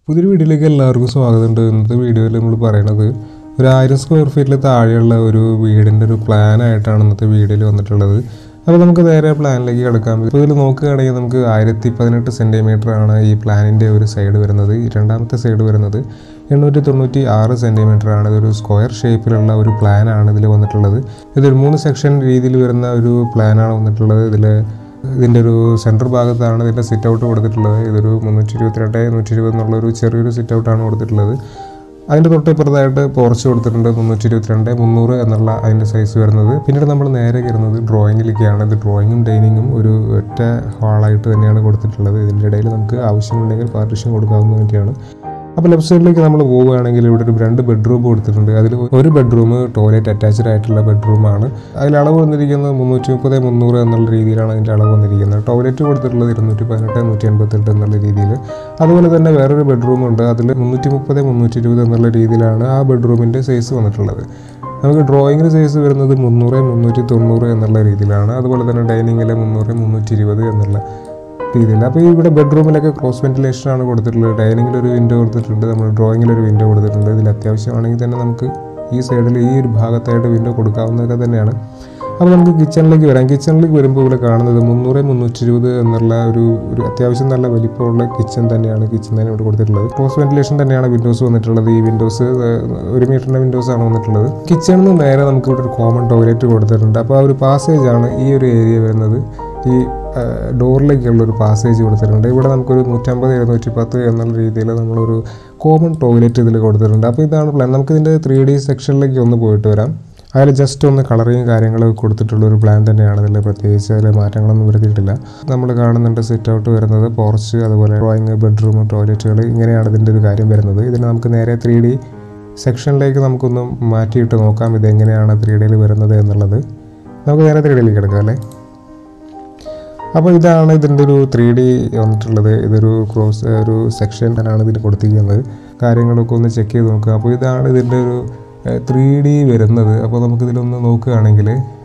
പുതിയൊരു വീഡിയോയിലേക്ക് എല്ലാവർക്കും സ്വാഗതമുണ്ട് ഇന്നത്തെ വീഡിയോയിൽ നമ്മൾ പറയണത് ഒരു ആയിരം സ്ക്വയർ ഫീറ്റിൽ താഴെയുള്ള ഒരു വീടിൻ്റെ ഒരു പ്ലാൻ ആയിട്ടാണ് ഇന്നത്തെ വീഡിയോയിൽ വന്നിട്ടുള്ളത് അപ്പോൾ നമുക്ക് നേരെ പ്ലാനിലേക്ക് കിടക്കാം ഇപ്പോൾ ഇതിൽ നോക്കുകയാണെങ്കിൽ നമുക്ക് ആയിരത്തി പതിനെട്ട് സെൻറ്റിമീറ്റർ ആണ് ഈ പ്ലാനിൻ്റെ ഒരു സൈഡ് വരുന്നത് ഈ രണ്ടാമത്തെ സൈഡ് വരുന്നത് എണ്ണൂറ്റി തൊണ്ണൂറ്റി ആറ് സെൻറ്റിമീറ്റർ ആണ് ഇതൊരു സ്ക്വയർ ഷേപ്പിലുള്ള ഒരു പ്ലാനാണ് ഇതിൽ വന്നിട്ടുള്ളത് ഇതൊരു മൂന്ന് സെക്ഷൻ രീതിയിൽ വരുന്ന ഒരു പ്ലാനാണ് വന്നിട്ടുള്ളത് ഇതിൽ ഇതിൻ്റെ ഒരു സെൻറ്റർ ഭാഗത്താണ് ഇതിൻ്റെ സിറ്റ് ഔട്ട് കൊടുത്തിട്ടുള്ളത് ഇതൊരു മുന്നൂറ്റി ഇരുപത്തിരണ്ട് നൂറ്റി ഇരുപത് എന്നുള്ള ഒരു ചെറിയൊരു സിറ്റ് ഔട്ടാണ് കൊടുത്തിട്ടുള്ളത് അതിൻ്റെ തൊട്ട് ഇപ്പുറത്തായിട്ട് പോർച്ച് കൊടുത്തിട്ടുണ്ട് മുന്നൂറ്റി ഇരുപത്തിരണ്ട് മുന്നൂറ് എന്നുള്ള അതിൻ്റെ സൈസ് വരുന്നത് പിന്നീട് നമ്മൾ നേരെ കയറുന്നത് ഡ്രോയിങ്ങിലേക്കാണ് ഇത് ഡ്രോയിങ്ങും ഡൈനിങ്ങും ഒരു ഒറ്റ ഹാളായിട്ട് തന്നെയാണ് കൊടുത്തിട്ടുള്ളത് ഇതിൻ്റെ ഇടയിൽ നമുക്ക് ആവശ്യമുണ്ടെങ്കിൽ പാർട്ടിഷൻ കൊടുക്കാവുന്ന വേണ്ടിയാണ് അപ്പോൾ ലെഫ്റ്റ് സൈഡിലേക്ക് നമ്മൾ പോവുകയാണെങ്കിൽ ഇവിടെ ഒരു രണ്ട് ബെഡ്റൂം കൊടുത്തിട്ടുണ്ട് അതിൽ ഒരു ബെഡ്റൂം ടോയ്ലറ്റ് അറ്റാച്ച്ഡ് ആയിട്ടുള്ള ബെഡ്റൂമാണ് അതിൽ അളവ് വന്നിരിക്കുന്നത് മുന്നൂറ്റി മുപ്പത് മുന്നൂറ് എന്നുള്ള രീതിയിലാണ് അതിൻ്റെ അളവ് വന്നിരിക്കുന്നത് ടോയ്ലറ്റ് കൊടുത്തിട്ടുള്ളത് ഇരുന്നൂറ്റി പതിനെട്ട് നൂറ്റി എൺപത്തെട്ട് എന്നുള്ള രീതിയിൽ അതുപോലെ തന്നെ വേറൊരു ബെഡ്റൂം ഉണ്ട് അതിൽ മുന്നൂറ്റി മുപ്പത് മുന്നൂറ്റി ഇരുപത് എന്നുള്ള രീതിയിലാണ് ആ ബെഡ്റൂമിൻ്റെ സൈസ് വന്നിട്ടുള്ളത് നമുക്ക് ഡ്രോയിങ്ങിന് സൈസ് വരുന്നത് മുന്നൂറ് മുന്നൂറ്റി തൊണ്ണൂറ് എന്നുള്ള രീതിയിലാണ് അതുപോലെ തന്നെ ഡൈനിങ്ങിൽ മുന്നൂറ് മുന്നൂറ്റി ഇരുപത് എന്നുള്ള രീതിയിൽ അപ്പോൾ ഇവിടെ ബെഡ്റൂമിലൊക്കെ ക്രോസ് വെന്റിലേഷൻ ആണ് കൊടുത്തിട്ടുള്ളത് ഡൈനിങ്ങിൽ ഒരു വിൻഡോ കൊടുത്തിട്ടുണ്ട് നമ്മൾ ഡ്രോയിങ്ങിൽ ഒരു വിൻഡോ കൊടുത്തിട്ടുണ്ട് ഇതിൽ അത്യാവശ്യമാണെങ്കിൽ തന്നെ നമുക്ക് ഈ സൈഡിൽ ഈ ഒരു ഭാഗത്തായിട്ട് വിൻഡോ കൊടുക്കാവുന്നതൊക്കെ തന്നെയാണ് അപ്പോൾ നമുക്ക് കിച്ചണിലേക്ക് വരാം കിച്ചണിലേക്ക് വരുമ്പോൾ ഇവിടെ കാണുന്നത് മുന്നൂറ് മുന്നൂറ്റി ഇരുപത് എന്നുള്ള ഒരു ഒരു അത്യാവശ്യം നല്ല വലിപ്പമുള്ള കിച്ചൺ തന്നെയാണ് കിച്ചൺ തന്നെ ഇവിടെ കൊടുത്തിട്ടുള്ളത് ക്രോസ് വെന്റിലേഷൻ തന്നെയാണ് വിൻഡോസ് വന്നിട്ടുള്ളത് ഈ വിൻഡോസ് ഒരു മീറ്ററിൻ്റെ വിൻഡോസ് ആണ് വന്നിട്ടുള്ളത് കിച്ചണിൽ നിന്ന് നേരെ നമുക്ക് ഇവിടെ ഒരു കോമൺ ടോയ്ലറ്റ് കൊടുത്തിട്ടുണ്ട് അപ്പോൾ ആ ഒരു പാസേജ് ആണ് ഈ ഒരു ഏരിയ വരുന്നത് ഈ ഡോറിലേക്കുള്ള ഒരു പാസേജ് കൊടുത്തിട്ടുണ്ട് ഇവിടെ നമുക്കൊരു നൂറ്റമ്പത് ഇരുന്നൂറ്റി പത്ത് എന്നുള്ള രീതിയിൽ നമ്മളൊരു കോമൺ ടോയ്ലറ്റ് ഇതിൽ കൊടുത്തിട്ടുണ്ട് അപ്പോൾ ഇതാണ് പ്ലാൻ നമുക്കിതിൻ്റെ ത്രീ ഡി സെക്ഷനിലേക്ക് ഒന്ന് പോയിട്ട് വരാം അതിൽ ജസ്റ്റ് ഒന്ന് കളറിങ് കാര്യങ്ങളൊക്കെ കൊടുത്തിട്ടുള്ള ഒരു പ്ലാൻ തന്നെയാണ് ഇതിൽ പ്രത്യേകിച്ച് അതിൽ മാറ്റങ്ങളൊന്നും വരുത്തിയിട്ടില്ല നമ്മൾ കാണുന്നുണ്ട് സിറ്റ് ഔട്ട് വരുന്നത് പോർച്ച് അതുപോലെ ഡ്രോയിങ് ബെഡ്റൂം ടോയ്ലറ്റുകൾ ഇങ്ങനെയാണ് ഇതിൻ്റെ ഒരു കാര്യം വരുന്നത് ഇതിന് നമുക്ക് നേരെ ത്രീ ഡി സെക്ഷനിലേക്ക് നമുക്കൊന്ന് മാറ്റിയിട്ട് നോക്കാം ഇതെങ്ങനെയാണ് ത്രീ ഡിയിൽ വരുന്നത് എന്നുള്ളത് നമുക്ക് നേരെ ത്രീ ഡിയിലേക്ക് എടുക്കാം അല്ലേ അപ്പോൾ ഇതാണ് ഇതിൻ്റെ ഒരു ത്രീ ഡി വന്നിട്ടുള്ളത് ഇതൊരു ക്രോസ് ഒരു സെക്ഷൻ ആണ് ഇതിന് കൊടുത്തിരിക്കുന്നത് കാര്യങ്ങളൊക്കെ ഒന്ന് ചെക്ക് ചെയ്ത് നോക്കുക അപ്പോൾ ഇതാണ് ഇതിൻ്റെ ഒരു ത്രീ ഡി വരുന്നത് അപ്പോൾ നമുക്കിതിലൊന്ന് നോക്കുകയാണെങ്കിൽ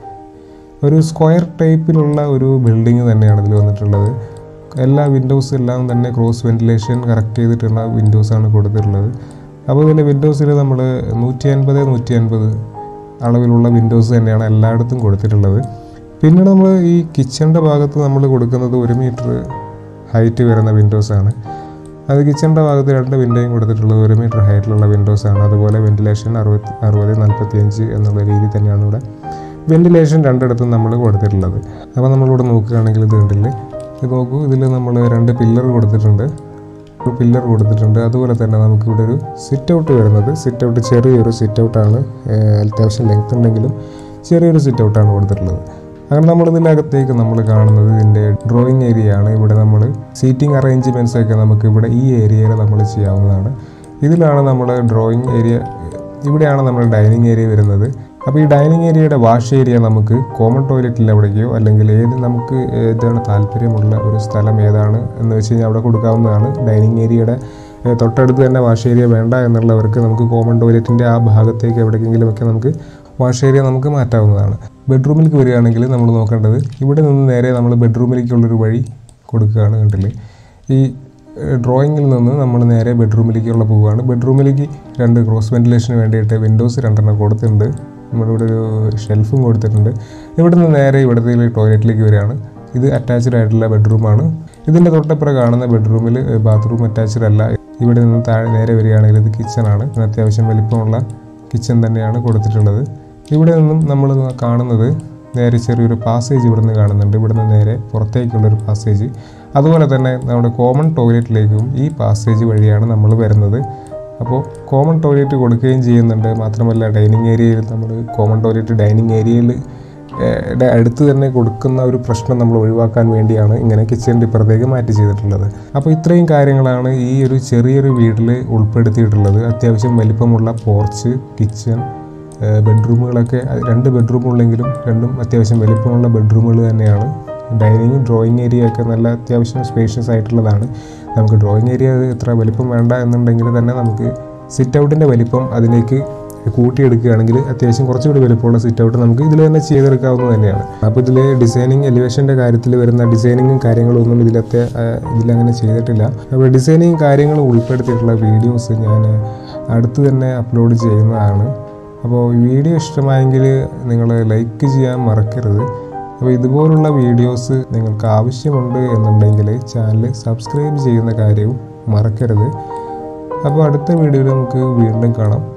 ഒരു സ്ക്വയർ ടൈപ്പിലുള്ള ഒരു ബിൽഡിങ് തന്നെയാണ് ഇതിൽ വന്നിട്ടുള്ളത് എല്ലാ വിൻഡോസ് എല്ലാം തന്നെ ക്രോസ് വെന്റിലേഷൻ കറക്റ്റ് ചെയ്തിട്ടുള്ള വിൻഡോസാണ് കൊടുത്തിട്ടുള്ളത് അപ്പോൾ ഇതിൽ വിൻഡോസിൽ നമ്മൾ നൂറ്റി അൻപത് നൂറ്റി അൻപത് അളവിലുള്ള വിൻഡോസ് തന്നെയാണ് എല്ലായിടത്തും കൊടുത്തിട്ടുള്ളത് പിന്നെ നമ്മൾ ഈ കിച്ചണിൻ്റെ ഭാഗത്ത് നമ്മൾ കൊടുക്കുന്നത് ഒരു മീറ്റർ ഹൈറ്റ് വരുന്ന വിൻഡോസാണ് അത് കിച്ചണിൻ്റെ ഭാഗത്ത് രണ്ട് വിൻഡോയും കൊടുത്തിട്ടുള്ളത് ഒരു മീറ്റർ ഹൈറ്റിലുള്ള വിൻഡോസാണ് അതുപോലെ വെന്റിലേഷൻ അറുപത്തി അറുപത് നാൽപ്പത്തി അഞ്ച് എന്നുള്ള രീതി തന്നെയാണ് ഇവിടെ വെന്റിലേഷൻ രണ്ടിടത്തും നമ്മൾ കൊടുത്തിട്ടുള്ളത് അപ്പോൾ നമ്മളിവിടെ നോക്കുകയാണെങ്കിൽ ഇത് കണ്ടില്ലേ ഇത് നോക്കൂ ഇതിൽ നമ്മൾ രണ്ട് പില്ലർ കൊടുത്തിട്ടുണ്ട് ഒരു പില്ലർ കൊടുത്തിട്ടുണ്ട് അതുപോലെ തന്നെ നമുക്കിവിടെ ഒരു സിറ്റ് ഔട്ട് വരുന്നത് സിറ്റ് ഔട്ട് ചെറിയൊരു സിറ്റ് ഔട്ടാണ് അത്യാവശ്യം ലെങ്ത് ഉണ്ടെങ്കിലും ചെറിയൊരു സിറ്റ് ഔട്ടാണ് കൊടുത്തിട്ടുള്ളത് അങ്ങനെ നമ്മൾ ഇതിനകത്തേക്ക് നമ്മൾ കാണുന്നത് ഇതിൻ്റെ ഡ്രോയിങ് ഏരിയ ആണ് ഇവിടെ നമ്മൾ സീറ്റിംഗ് അറേഞ്ച്മെൻറ്റ്സ് ഒക്കെ നമുക്ക് ഇവിടെ ഈ ഏരിയയിൽ നമ്മൾ ചെയ്യാവുന്നതാണ് ഇതിലാണ് നമ്മൾ ഡ്രോയിങ് ഏരിയ ഇവിടെയാണ് നമ്മൾ ഡൈനിങ് ഏരിയ വരുന്നത് അപ്പോൾ ഈ ഡൈനിങ് ഏരിയയുടെ വാഷ് ഏരിയ നമുക്ക് കോമൺ ടോയ്ലറ്റിൽ എവിടേക്കോ അല്ലെങ്കിൽ ഏത് നമുക്ക് ഏതാണ് താല്പര്യമുള്ള ഒരു സ്ഥലം ഏതാണ് എന്ന് വെച്ച് കഴിഞ്ഞാൽ അവിടെ കൊടുക്കാവുന്നതാണ് ഡൈനിങ് ഏരിയയുടെ തൊട്ടടുത്ത് തന്നെ വാഷ് ഏരിയ വേണ്ട എന്നുള്ളവർക്ക് നമുക്ക് കോമൺ ടോയ്ലറ്റിൻ്റെ ആ ഭാഗത്തേക്ക് എവിടേക്കെങ്കിലും ഒക്കെ നമുക്ക് വാഷ് ഏരിയ നമുക്ക് മാറ്റാവുന്നതാണ് ബെഡ്റൂമിലേക്ക് വരികയാണെങ്കിൽ നമ്മൾ നോക്കേണ്ടത് ഇവിടെ നിന്ന് നേരെ നമ്മൾ ബെഡ്റൂമിലേക്കുള്ളൊരു വഴി കൊടുക്കുകയാണ് കണ്ടില്ലേ ഈ ഡ്രോയിങ്ങിൽ നിന്ന് നമ്മൾ നേരെ ബെഡ്റൂമിലേക്കുള്ള പോവുകയാണ് ബെഡ്റൂമിലേക്ക് രണ്ട് ക്രോസ് വെന്റിലേഷന് വേണ്ടിയിട്ട് വിൻഡോസ് രണ്ടെണ്ണം കൊടുത്തിട്ടുണ്ട് നമ്മളിവിടെ ഒരു ഷെൽഫും കൊടുത്തിട്ടുണ്ട് ഇവിടെ നിന്ന് നേരെ ഇവിടുത്തെ ടോയ്ലറ്റിലേക്ക് വരികയാണ് ഇത് അറ്റാച്ച്ഡ് ആയിട്ടുള്ള ബെഡ്റൂമാണ് ഇതിൻ്റെ തൊട്ടപ്പുറം കാണുന്ന ബെഡ്റൂമിൽ ബാത്റൂം അറ്റാച്ച്ഡ് അല്ല ഇവിടെ നിന്ന് താഴെ നേരെ വരികയാണെങ്കിൽ ഇത് കിച്ചണാണ് അത്യാവശ്യം വലിപ്പമുള്ള കിച്ചൺ തന്നെയാണ് കൊടുത്തിട്ടുള്ളത് ഇവിടെ നിന്നും നമ്മൾ കാണുന്നത് നേരെ ചെറിയൊരു പാസേജ് ഇവിടെ നിന്ന് കാണുന്നുണ്ട് ഇവിടെ നിന്ന് നേരെ പുറത്തേക്കുള്ളൊരു പാസേജ് അതുപോലെ തന്നെ നമ്മുടെ കോമൺ ടോയ്ലറ്റിലേക്കും ഈ പാസേജ് വഴിയാണ് നമ്മൾ വരുന്നത് അപ്പോൾ കോമൺ ടോയ്ലറ്റ് കൊടുക്കുകയും ചെയ്യുന്നുണ്ട് മാത്രമല്ല ഡൈനിങ് ഏരിയയിൽ നമ്മൾ കോമൺ ടോയ്ലറ്റ് ഡൈനിങ് ഏരിയയിൽ അടുത്ത് തന്നെ കൊടുക്കുന്ന ഒരു പ്രശ്നം നമ്മൾ ഒഴിവാക്കാൻ വേണ്ടിയാണ് ഇങ്ങനെ കിച്ചണിൻ്റെ ഇപ്പുറത്തേക്ക് മാറ്റി ചെയ്തിട്ടുള്ളത് അപ്പോൾ ഇത്രയും കാര്യങ്ങളാണ് ഈ ഒരു ചെറിയൊരു വീട്ടിൽ ഉൾപ്പെടുത്തിയിട്ടുള്ളത് അത്യാവശ്യം വലിപ്പമുള്ള പോർച്ച് കിച്ചൺ ബെഡ്റൂമുകളൊക്കെ രണ്ട് ബെഡ്റൂമുള്ളെങ്കിലും രണ്ടും അത്യാവശ്യം വലിപ്പമുള്ള ബെഡ്റൂമുകൾ തന്നെയാണ് ഡൈനിങ് ഡ്രോയിങ് ഏരിയ ഒക്കെ നല്ല അത്യാവശ്യം സ്പേഷ്യസ് ആയിട്ടുള്ളതാണ് നമുക്ക് ഡ്രോയിങ് ഏരിയ എത്ര വലിപ്പം വേണ്ട എന്നുണ്ടെങ്കിൽ തന്നെ നമുക്ക് സിറ്റ് ഔട്ടിൻ്റെ വലിപ്പം അതിലേക്ക് കൂട്ടിയെടുക്കുകയാണെങ്കിൽ അത്യാവശ്യം കുറച്ചുകൂടി വലുപ്പമുള്ള സിറ്റ് ഔട്ട് നമുക്ക് ഇതിൽ തന്നെ ചെയ്തെടുക്കാവുന്നത് തന്നെയാണ് അപ്പോൾ ഇതിൽ ഡിസൈനിങ് എലിവേഷൻ്റെ കാര്യത്തിൽ വരുന്ന ഡിസൈനിങ്ങും കാര്യങ്ങളും ഒന്നും ഇതിലത്തെ ആ, ഇതിലങ്ങനെ ചെയ്തിട്ടില്ല അപ്പോൾ ഡിസൈനിങ് കാര്യങ്ങൾ ഉൾപ്പെടുത്തിയിട്ടുള്ള വീഡിയോസ് ഞാൻ അടുത്ത് തന്നെ അപ്ലോഡ് ചെയ്യുന്നതാണ് അപ്പോൾ വീഡിയോ ഇഷ്ടമായെങ്കിൽ നിങ്ങൾ ലൈക്ക് ചെയ്യാൻ മറക്കരുത് അപ്പോൾ ഇതുപോലുള്ള വീഡിയോസ് നിങ്ങൾക്ക് ആവശ്യമുണ്ട് എന്നുണ്ടെങ്കിൽ ചാനൽ സബ്സ്ക്രൈബ് ചെയ്യുന്ന കാര്യവും മറക്കരുത് അപ്പോൾ അടുത്ത വീഡിയോയിൽ നമുക്ക് വീണ്ടും കാണാം